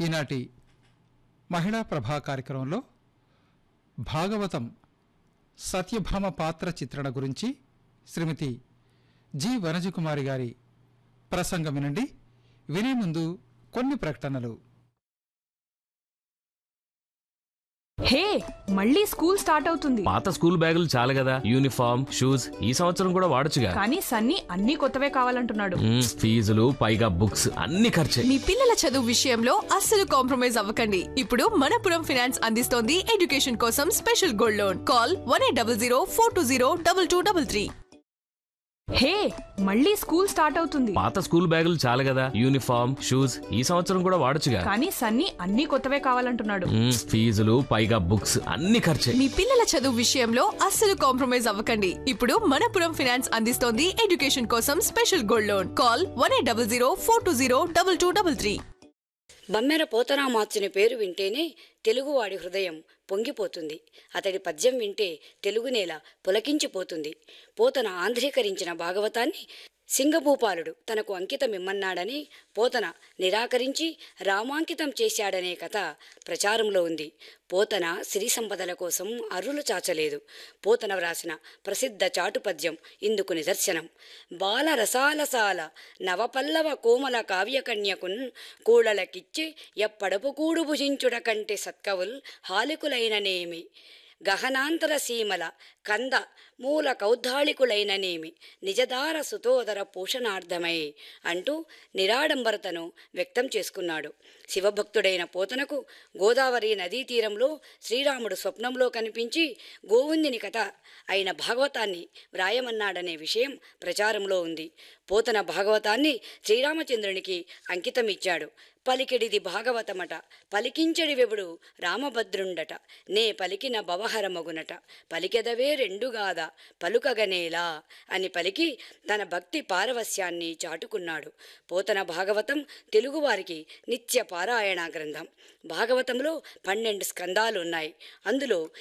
ఈనాటి మహిళా ప్రభా కార్యక్రమంలో భాగవతం సత్యభామ పాత్ర చిత్రణ గురించి శ్రీమతి జి వనజకుమారి గారి ప్రసంగం వినండి వినే ముందు కొన్ని ప్రకటనలు హే మళ్ళీ స్కూల్ స్టార్ట్ అవుతుంది పాత స్కూల్ బ్యాగులు చాలు కదా యూనిఫామ్ షూస్ ఈ సంవత్సరం కూడా వాడొచ్చుగా కానీ సన్నీ అన్ని కొత్తవే కావాలంటున్నాడు మ్మ్, ఫీజులు పైగా బుక్స్ అన్ని ఖర్చే మీ పిల్లల చదువు విషయంలో అస్సలు కాంప్రమైజ్ అవ్వకండి ఇప్పుడు మనపురం ఫినాన్స్ అందిస్తోంది ఎడ్యుకేషన్ కోసం special gold loan call one eight double zero four two zero double two double three hey మళ్ళీ స్కూల్ స్టార్ట్ అవుతుంది పాత స్కూల్ బ్యాగులు చాలు కదా యూనిఫామ్ షూస్ ఈ సంవత్సరం కూడా వాడొచ్చుగా కానీ సన్నీ అన్ని కొత్తవే కావాలంటున్నాడు మ్మ్, ఫీజులు పైగా బుక్స్ అన్ని ఖర్చే మీ పిల్లల చదువు విషయంలో అస్సలు కాంప్రమైజ్ అవ్వకండి ఇప్పుడు మనపురం ఫినాన్స్ అందిస్తోంది ఎడ్యుకేషన్ కోసం special gold loan call one eight double zero four two zero double two double three Bammera పోతనామాచుని పేరు వింటేనే తెలుగువాడి హృదయం పొంగిపోతుంది అతడి పద్యం వింటే తెలుగు నేల పులకించిపోతుంది పోతన ఆంధ్రీకరించిన భాగవతాన్ని సింగభూపాలుడు తనకు అంకితమిమ్మన్నాడని పోతన నిరాకరించి రామాంకితం చేశాడనే కథ ప్రచారంలో ఉంది పోతన సిరి సంపదల కోసం అర్రులు చాచలేదు పోతన వ్రాసిన ప్రసిద్ధ చాటు పద్యం ఇందుకు నిదర్శనం బాల రసాలసాల నవపల్లవ కోమల కావ్యకన్యకున్ కూడలకిచ్చి ఎప్పడపు కూడు భుజించుట కంటే సత్కవుల్ హాలికులైననేమి గహనాంతర సీమల కంద మూల కౌద్ధాళికులైననేమి నిజదార సుతోదర పోషణార్థమై అంటూ నిరాడంబరతను వ్యక్తం చేసుకున్నాడు శివభక్తుడైన పోతనకు గోదావరి నదీ తీరంలో శ్రీరాముడు స్వప్నంలో కనిపించి గోవుందిని కథ అయిన భాగవతాన్ని వ్రాయమన్నాడనే విషయం ప్రచారంలో ఉంది పోతన భాగవతాన్ని శ్రీరామచంద్రునికి అంకితం ఇచ్చాడు పలికిడిది భాగవతమట పలికించడి వెబుడు రామభద్రుండట నే పలికిన భవహరమగునట పలికెదవే రెండుగాద పలుకగనేలా అని పలికి తన భక్తి పారవస్యాన్ని చాటుకున్నాడు పోతన భాగవతం తెలుగువారికి నిత్య పారాయణ గ్రంథం భాగవతంలో పన్నెండు స్కందాలు ఉన్నాయి అందులో